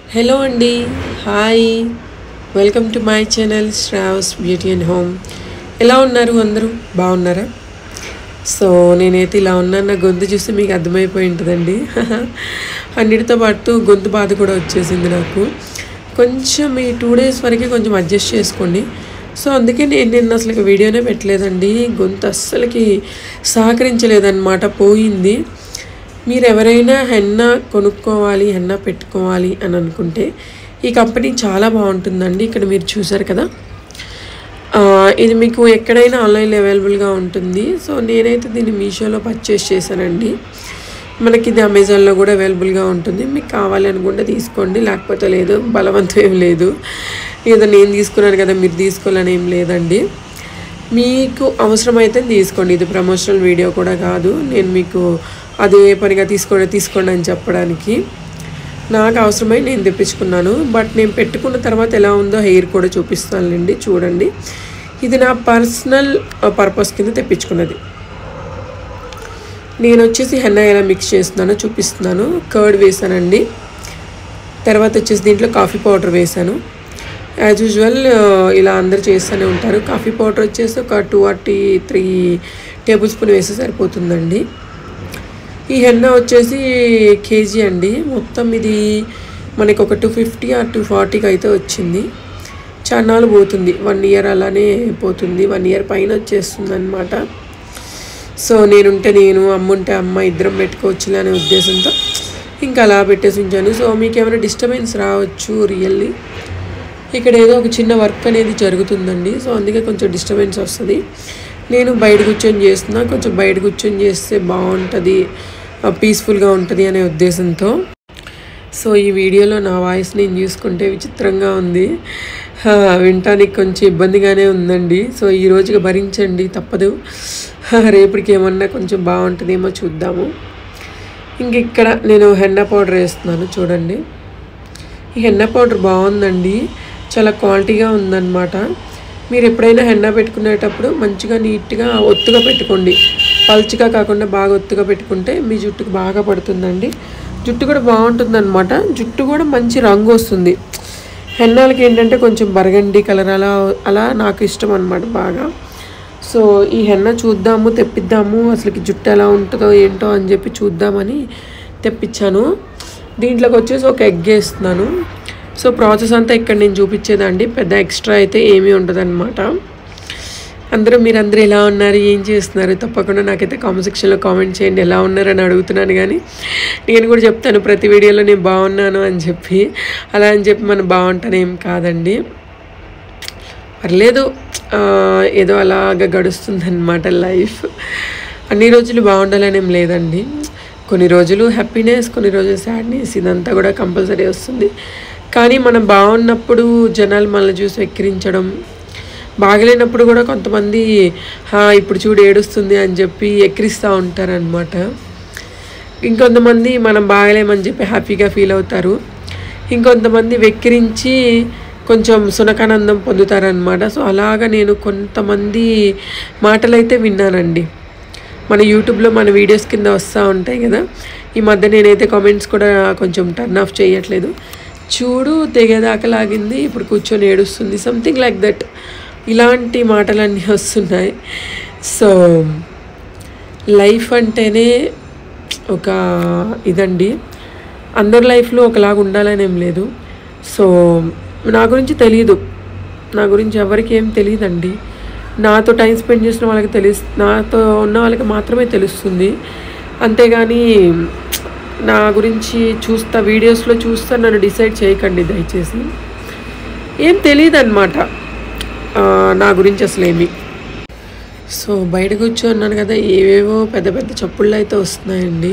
hello అండి hi welcome to my channel Sravas beauty and home ఎలా ఉన్నారు అందరూ బాగున్నారా సో నేనైతే ఇలా ఉన్నాను నా గొంతు చూస్తే మీకు అర్థమైపోయి ఉంటుందండి అన్నిటితో పాటు గొంతు బాధ కూడా వచ్చేసింది నాకు కొంచెం ఈ టూ డేస్ వరకే కొంచెం అడ్జస్ట్ చేసుకోండి సో అందుకే నేను నిన్న అసలు వీడియోనే పెట్టలేదండి గొంతు అస్సలకి సహకరించలేదన్నమాట పోయింది మీరు ఎవరైనా హెన్నా కొనుక్కోవాలి హెన్నా పెట్టుకోవాలి అని అనుకుంటే ఈ కంపెనీ చాలా బాగుంటుందండి ఇక్కడ మీరు చూసారు కదా ఆ, ఇది మీకు ఎక్కడైనా ఆన్లైన్లో అవైలబుల్గా ఉంటుంది సో నేనైతే దీన్ని మీషోలో పర్చేస్ చేశానండి మనకి ఇది అమెజాన్లో కూడా అవైలబుల్గా ఉంటుంది మీకు కావాలి అనుకుంటే తీసుకోండి లేకపోతే లేదు బలవంతం ఏం లేదు ఏదో నేను తీసుకున్నాను కదా మీరు తీసుకోవాలని ఏం లేదండి మీకు అవసరమైతే తీసుకోండి ఇది ప్రమోషనల్ వీడియో కూడా కాదు నేను మీకు అదే పనిగా తీసుకోండి తీసుకోండి అని చెప్పడానికి నాకు అవసరమై నేను తెప్పించుకున్నాను బట్ నేను పెట్టుకున్న తర్వాత ఎలా ఉందో హెయిర్ కూడా చూపిస్తానులేండి చూడండి ఇది నా పర్సనల్ పర్పస్ కింద తెప్పించుకున్నది నేను వచ్చేసి హెన్నా ఎలా మిక్స్ చేస్తున్నానో చూపిస్తున్నాను కర్డ్ వేసానండి తర్వాత వచ్చేసి దీంట్లో కాఫీ పౌడర్ వేసాను యాజ్ యూజువల్ ఇలా అందరు చేస్తూనే ఉంటారు కాఫీ పౌడర్ వచ్చేసి ఒక two or three tablespoon వేస్తే సరిపోతుందండి ఈ హెన్న వచ్చేసి కేజీ అండి మొత్తం ఇది మనకి ఒక టూ ఫిఫ్టీ ఆర్ టూ ఫార్టీకి అయితే వచ్చింది చాన్నాళ్ళు పోతుంది వన్ ఇయర్ అలానే పోతుంది వన్ ఇయర్ పైన వచ్చేస్తుంది అనమాట సో నేనుంటే నేను అమ్ముంటే అమ్మ ఇద్దరం పెట్టుకోవచ్చులే అనే ఉద్దేశంతో ఇంకా అలా పెట్టేసి ఉంచాను సో మీకు ఏమైనా డిస్టర్బెన్స్ రావచ్చు రియల్లీ ఇక్కడ ఏదో ఒక చిన్న వర్క్ అనేది జరుగుతుందండి సో అందుకే కొంచెం డిస్టర్బెన్స్ వస్తుంది నేను బయట కూర్చొని చేస్తున్నా కొంచెం బయట కూర్చొని చేస్తే బాగుంటుంది పీస్ఫుల్గా ఉంటుంది అనే ఉద్దేశంతో సో ఈ వీడియోలో నా వాయిస్ నేను చూసుకుంటే విచిత్రంగా ఉంది హా, వినటానికి కొంచెం ఇబ్బందిగానే ఉందండి సో ఈ రోజుగా భరించండి తప్పదు హా, రేపటికి ఏమన్నా కొంచెం బాగుంటుందేమో చూద్దాము ఇంక ఇక్కడ నేను హెన్నా పౌడర్ వేస్తున్నాను చూడండి ఈ హెన్నా పౌడర్ బాగుందండి చాలా క్వాలిటీగా ఉందన్నమాట మీరు ఎప్పుడైనా హెన్నా పెట్టుకునేటప్పుడు మంచిగా నీట్గా ఒత్తుగా పెట్టుకోండి పల్చగా కాకుండా బాగా ఒత్తుగా పెట్టుకుంటే మీ జుట్టుకు బాగా పడుతుందండి జుట్టు కూడా బాగుంటుందన్నమాట జుట్టు కూడా మంచి రంగు వస్తుంది హెన్నాలకి ఏంటంటే కొంచెం బరగండి కలర్ అలా అలా నాకు ఇష్టం అనమాట బాగా సో ఈ హెన్న చూద్దాము తెప్పిద్దాము అసలుకి జుట్టు ఎలా ఉంటుందో ఏంటో అని చెప్పి చూద్దామని తెప్పించాను దీంట్లోకి వచ్చేసి ఒక ఎగ్ వేస్తున్నాను సో ప్రాసెస్ అంతా ఇక్కడ నేను చూపించేదండి పెద్ద ఎక్స్ట్రా అయితే ఏమీ ఉండదన్నమాట అందరూ మీరందరూ ఎలా ఉన్నారు ఏం చేస్తున్నారు తప్పకుండా నాకైతే కామెంట్ సెక్షన్లో కామెంట్ చేయండి ఎలా ఉన్నారని అడుగుతున్నాను కానీ నేను కూడా చెప్తాను ప్రతి వీడియోలో నేను బాగున్నాను అని చెప్పి అలా అని చెప్పి మనం బాగుంటానేం కాదండి పర్లేదు ఆ, ఏదో అలాగ గడుస్తుందన్నమాట లైఫ్ అన్ని రోజులు బాగుండాలని ఏం లేదండి కొన్ని రోజులు హ్యాపీనెస్ కొన్ని రోజులు సాడ్నెస్ ఇదంతా కూడా కంపల్సరీ వస్తుంది కానీ మనం బాగున్నప్పుడు జనాలు మనల్ని చూసి ఎక్కిరించడం బాగలేనప్పుడు కూడా కొంతమంది "హా, ఇప్పుడు చూడు ఏడుస్తుంది అని చెప్పి ఎక్కిరిస్తూ ఉంటారనమాట ఇంకొంతమంది మనం బాగలేమని చెప్పి హ్యాపీగా ఫీల్ అవుతారు ఇంకొంతమంది వెక్కిరించి కొంచెం సునకానందం పొందుతారనమాట సో అలాగా నేను కొంతమంది మాటలైతే విన్నానండి మన యూట్యూబ్లో మన వీడియోస్ కింద వస్తూ ఉంటాయి కదా ఈ మధ్య నేనైతే కామెంట్స్ కూడా కొంచెం టర్న్ ఆఫ్ చేయట్లేదు చూడు తెగేదాకా లాగింది ఇప్పుడు కూర్చొని ఏడుస్తుంది సంథింగ్ లైక్ దట్ ఇలాంటి మాటలన్నీ వస్తున్నాయి సో లైఫ్ అంటేనే ఒక ఇదండి అందరి లైఫ్లో ఒకలాగా ఉండాలని ఏం లేదు సో నా గురించి తెలియదు నా గురించి ఎవరికి ఏం తెలియదండి నాతో టైం స్పెండ్ చేసిన వాళ్ళకి తెలి నాతో ఉన్న వాళ్ళకి మాత్రమే తెలుస్తుంది అంతేగాని నా గురించి చూస్తా వీడియోస్లో చూస్తా నన్ను డిసైడ్ చేయకండి దయచేసి ఏం తెలియదు అనమాట నా గురించి అసలు ఏమి సో బయట కూర్చోన్నాను కదా ఏవేవో పెద్ద పెద్ద చప్పుళ్ళు అయితే వస్తున్నాయండి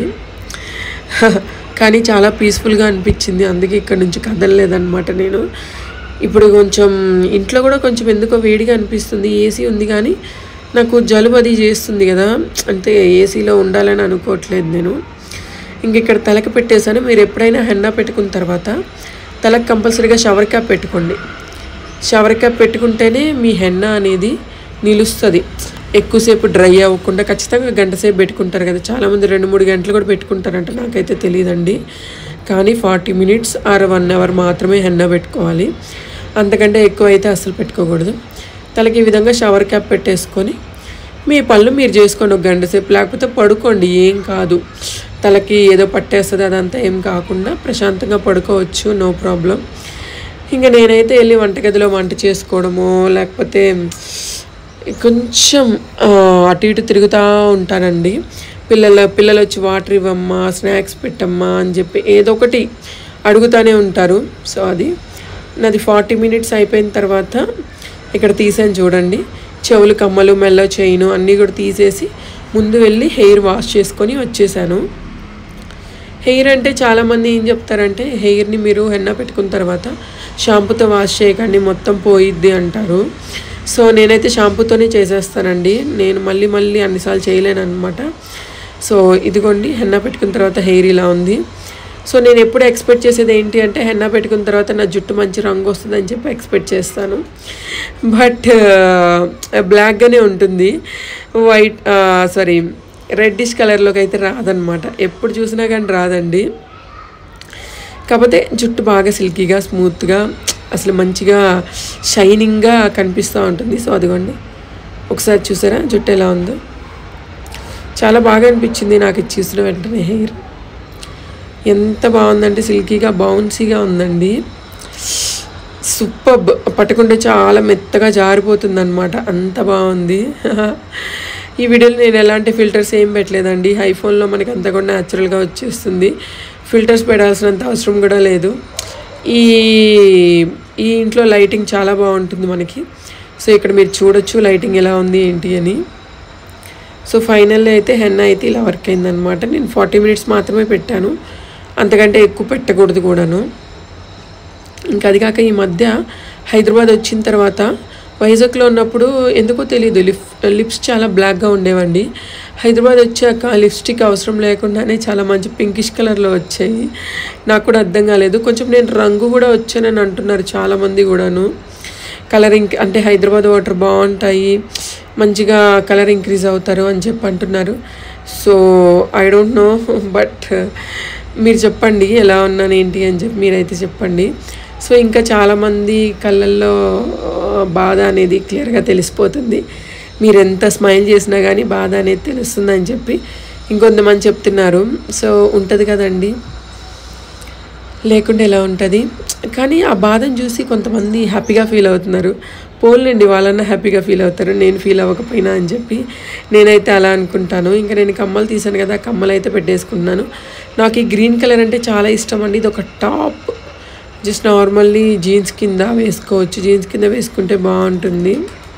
కానీ చాలా పీస్ఫుల్గా అనిపించింది అందుకే ఇక్కడ నుంచి కదలలేదన్నమాట నేను ఇప్పుడు కొంచెం ఇంట్లో కూడా కొంచెం ఎందుకో వేడిగా అనిపిస్తుంది ఏసీ ఉంది కానీ నాకు జలుబు అది చేస్తుంది కదా అంటే ఏసీలో ఉండాలని అనుకోవట్లేదు నేను ఇంక ఇక్కడ తలకి పెట్టేశాను మీరు ఎప్పుడైనా హెన్నా పెట్టుకున్న తర్వాత తలకు కంపల్సరీగా షవర్ క్యాప్ పెట్టుకోండి షవర్ క్యాప్ పెట్టుకుంటేనే మీ హెన్న అనేది నిలుస్తుంది ఎక్కువసేపు డ్రై అవ్వకుండా ఖచ్చితంగా గంట సేపు పెట్టుకుంటారు కదా చాలామంది రెండు మూడు గంటలు కూడా పెట్టుకుంటారంట నాకైతే తెలియదండి కానీ forty minutes or one hour మాత్రమే హెన్న పెట్టుకోవాలి అంతకంటే ఎక్కువ అయితే అసలు పెట్టుకోకూడదు తలకి ఈ విధంగా షవర్ క్యాప్ పెట్టేసుకొని మీ పనులు మీరు చేసుకోండి ఒక గంట సేపు లేకపోతే పడుకోండి ఏం కాదు తలకి ఏదో పట్టేస్తుంది అదంతా ఏం కాకుండా ప్రశాంతంగా పడుకోవచ్చు నో ప్రాబ్లం ఇంకా నేనైతే వెళ్ళి వంటగదిలో వంట చేసుకోవడము లేకపోతే కొంచెం ఆ, అటు ఇటు తిరుగుతూ ఉంటానండి పిల్లల పిల్లలు వచ్చి వాటర్ ఇవ్వమ్మా స్నాక్స్ పెట్టమ్మా అని చెప్పి ఏదో ఒకటి అడుగుతూనే ఉంటారు సో అది నాది ఫార్టీ మినిట్స్ అయిపోయిన తర్వాత ఇక్కడ తీసాను చూడండి చెవులు కమ్మలు మెల్ల చైను అన్నీ కూడా తీసేసి ముందు వెళ్ళి హెయిర్ వాష్ చేసుకొని వచ్చేసాను హెయిర్ అంటే చాలామంది ఏం చెప్తారంటే హెయిర్ని మీరు హెన్న పెట్టుకున్న తర్వాత షాంపూతో వాష్ చేయకండి మొత్తం పోయిద్ది అంటారు సో నేనైతే షాంపూతోనే చేసేస్తానండి నేను మళ్ళీ మళ్ళీ అన్నిసార్లు చేయలేను అనమాట సో ఇదిగోండి హెన్న పెట్టుకున్న తర్వాత హెయిర్ ఇలా ఉంది సో నేను ఎప్పుడు ఎక్స్పెక్ట్ చేసేది ఏంటి అంటే హెన్న పెట్టుకున్న తర్వాత నా జుట్టు మంచి రంగు వస్తుందని చెప్పి ఎక్స్పెక్ట్ చేస్తాను బట్ బ్లాక్గానే ఉంటుంది వైట్ సారీ రెడ్డిష్ కలర్లోకి అయితే రాదనమాట ఎప్పుడు చూసినా కానీ రాదండి కాకపోతే జుట్టు బాగా సిల్కీగా స్మూత్గా అసలు మంచిగా షైనింగ్గా కనిపిస్తూ ఉంటుంది సో అదిగోండి ఒకసారి చూసారా జుట్టు ఎలా ఉందో చాలా బాగా అనిపించింది నాకు ఇది చూసిన వెంటనే హెయిర్ ఎంత బాగుందంటే సిల్కీగా బౌన్సీగా ఉందండి సూపర్ పట్టుకుంటే చాలా మెత్తగా జారిపోతుంది అనమాట అంత బాగుంది ఈ వీడియోలో నేను ఎలాంటి ఫిల్టర్స్ ఏం పెట్టలేదండి ఐఫోన్లో మనకి అంతా కూడా న్యాచురల్గా వచ్చేస్తుంది ఫిల్టర్స్ పెట్టాల్సినంత అవసరం కూడా లేదు ఈ ఈ ఇంట్లో లైటింగ్ చాలా బాగుంటుంది మనకి సో ఇక్కడ మీరు చూడొచ్చు లైటింగ్ ఎలా ఉంది ఏంటి అని సో ఫైనల్లీ అయితే హెన్న అయితే ఇలా వర్క్ అయిందనమాట నేను ఫార్టీ మినిట్స్ మాత్రమే పెట్టాను అంతకంటే ఎక్కువ పెట్టకూడదు కూడాను ఇంకా అది కాక ఈ మధ్య హైదరాబాద్ వచ్చిన తర్వాత వైజాగ్లో ఉన్నప్పుడు ఎందుకో తెలియదు లిప్ లిప్స్ చాలా బ్లాక్గా ఉండేవండి హైదరాబాద్ వచ్చాక లిప్స్టిక్ అవసరం లేకుండానే చాలా మంచి పింకిష్ కలర్లో వచ్చాయి నాకు కూడా అర్థం కాలేదు కొంచెం నేను రంగు కూడా వచ్చానని అంటున్నారు చాలామంది కూడాను కలర్ ఇంక్ అంటే హైదరాబాద్ వాటర్ బాగుంటాయి మంచిగా కలర్ ఇంక్రీజ్ అవుతారు అని చెప్పి అంటున్నారు so I don't know but మీరు చెప్పండి ఎలా ఉన్నాను ఏంటి అని చెప్పి మీరైతే చెప్పండి సో ఇంకా చాలామంది కళ్ళల్లో ఆ, బాధ అనేది క్లియర్గా తెలిసిపోతుంది మీరు ఎంత స్మైల్ చేసినా కానీ బాధ అనేది తెలుస్తుందని చెప్పి ఇంకొంతమంది చెప్తున్నారు సో ఉంటుంది కదండి లేకుండా ఎలా ఉంటుంది కానీ ఆ బాధను చూసి కొంతమంది హ్యాపీగా ఫీల్ అవుతున్నారు పోలండి వాళ్ళన్నా హ్యాపీగా ఫీల్ అవుతారు నేను ఫీల్ అవ్వకపోయినా అని చెప్పి నేనైతే అలా అనుకుంటాను ఇంకా నేను కమ్మలు తీసాను కదా కమ్మలు అయితే పెట్టేసుకున్నాను నాకు ఈ గ్రీన్ కలర్ అంటే చాలా ఇష్టం అండి ఇది ఒక టాప్ జస్ట్ నార్మల్లీ జీన్స్ కింద వేసుకోవచ్చు జీన్స్ కింద వేసుకుంటే బాగుంటుంది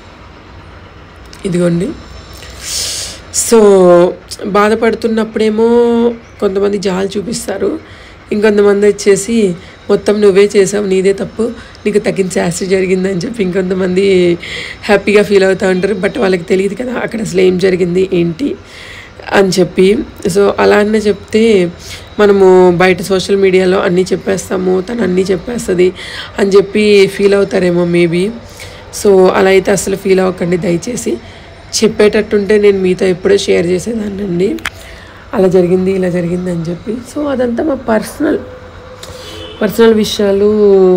ఇదిగోండి సో బాధపడుతున్నప్పుడేమో కొంతమంది జాలు చూపిస్తారు ఇంకొంతమంది వచ్చేసి మొత్తం నువ్వే చేసావు నీదే తప్పు నీకు తగ్గిన శాస్త్రి జరిగిందని చెప్పి ఇంకొంతమంది హ్యాపీగా ఫీల్ అవుతూ ఉంటారు బట్ వాళ్ళకి తెలియదు కదా అక్కడ అసలు ఏం జరిగింది ఏంటి అని చెప్పి సో అలానే చెప్తే మనము బయట సోషల్ మీడియాలో అన్నీ చెప్పేస్తాము తను అన్నీ చెప్పేస్తుంది అని చెప్పి ఫీల్ అవుతారేమో మేబీ సో అలా అయితే అసలు ఫీల్ అవ్వకండి దయచేసి చెప్పేటట్టుంటే నేను మీతో ఎప్పుడో షేర్ చేసేదాన్నండి అలా జరిగింది ఇలా జరిగింది అని చెప్పి సో అదంతా మా పర్సనల్ పర్సనల్ విషయాలు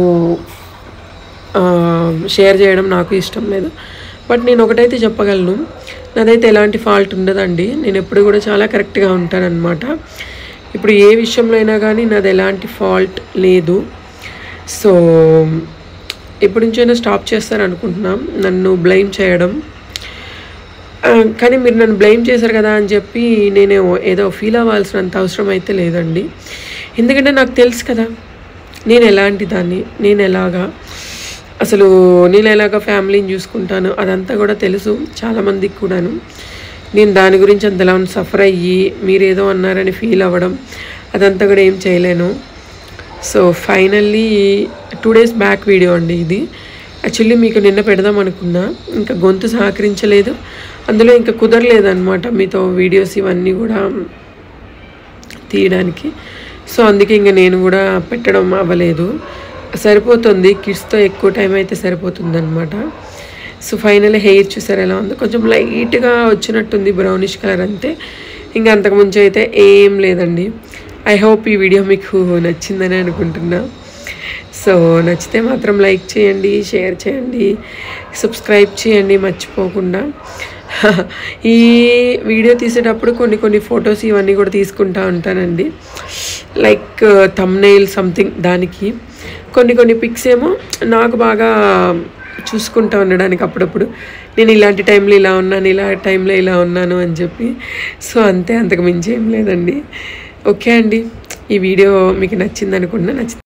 ఆ, షేర్ చేయడం నాకు ఇష్టం లేదు బట్ నేను ఒకటైతే చెప్పగలను నాదైతే ఎలాంటి ఫాల్ట్ ఉండదండి నేను ఎప్పుడు కూడా చాలా కరెక్ట్గా ఉంటానన్నమాట ఇప్పుడు ఏ విషయంలో అయినా కానీ నాది ఎలాంటి ఫాల్ట్ లేదు సో ఎప్పటి నుంచైనా స్టాప్ చేస్తారనుకుంటున్నాం నన్ను బ్లైమ్ చేయడం ఆ, కానీ మీరు నన్ను బ్లేమ్ చేశారు కదా అని చెప్పి నేను ఏదో ఫీల్ అవ్వాల్సినంత అవసరం అయితే లేదండి ఎందుకంటే నాకు తెలుసు కదా నేను ఎలాంటి దాన్ని నేను ఎలాగా అసలు నేను ఎలాగ ఫ్యామిలీని చూసుకుంటాను అదంతా కూడా తెలుసు చాలామందికి కూడాను నేను దాని గురించి అంతలా సఫర్ అయ్యి మీరు ఏదో అన్నారని ఫీల్ అవ్వడం అదంతా కూడా ఏం చేయలేను so finally two days back video అండి ఇది యాక్చువల్లీ మీకు నిన్న పెడదాం అనుకున్నా ఇంకా గొంతు సహకరించలేదు అందులో ఇంకా కుదరలేదు అనమాట మీతో వీడియోస్ ఇవన్నీ కూడా తీయడానికి సో అందుకే ఇంకా నేను కూడా పెట్టడం అవ్వలేదు సరిపోతుంది కిడ్స్తో ఎక్కువ టైం అయితే సరిపోతుంది అనమాట సో ఫైనల్ హెయిర్ చూసారు ఎలా ఉందో కొంచెం లైట్గా వచ్చినట్టుంది బ్రౌనిష్ కలర్ అంతే ఇంకా అంతకుముందు అయితే ఏం లేదండి ఐ హోప్ ఈ వీడియో మీకు నచ్చిందని అనుకుంటున్నా సో నచ్చితే మాత్రం లైక్ చేయండి షేర్ చేయండి సబ్స్క్రైబ్ చేయండి మర్చిపోకుండా ఈ వీడియో తీసేటప్పుడు కొన్ని కొన్ని ఫొటోస్ ఇవన్నీ కూడా తీసుకుంటా ఉంటానండి లైక్ తమ్నైల్ సంథింగ్ దానికి కొన్ని కొన్ని పిక్స్ ఏమో నాకు బాగా చూసుకుంటా ఉండడానికి అప్పుడప్పుడు నేను ఇలాంటి టైంలో ఇలా ఉన్నాను ఇలా టైంలో ఇలా ఉన్నాను అని చెప్పి సో అంతే అంతకు మించి ఏం లేదండి ఓకే అండి ఈ వీడియో మీకు నచ్చింది అనుకుంటున్నా నచ్చి